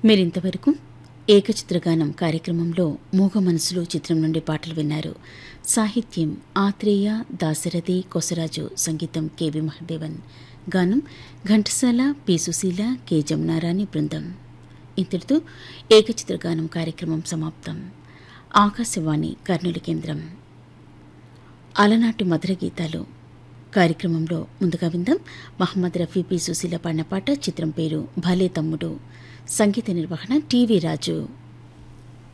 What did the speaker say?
మీరింతవరకు ఏకచిత్రగానం కార్యక్రమంలో మూగ మనసులు చిత్రం నుండి పాటలు విన్నారు సాహిత్యం ఆత్రేయ దాశరథి కొసరాజు సంగీతం కెవి మహదేవన్ గానం ఘంటసాల పి సుశీల కె జమునారాణి బృందం ఇంతటితో ఏకచిత్రగానం కార్యక్రమం సమాప్తం ఆకాశవాణి కర్నూలు కేంద్రం అలనాటి మధుర గీతాలు కార్యక్రమంలో ముందుగా విందాం మహమ్మద్ రఫీ పి సుశీల పాడిన పాట చిత్రం పేరు భలే తమ్ముడు సంగీత నిర్వహణ టీవీ రాజు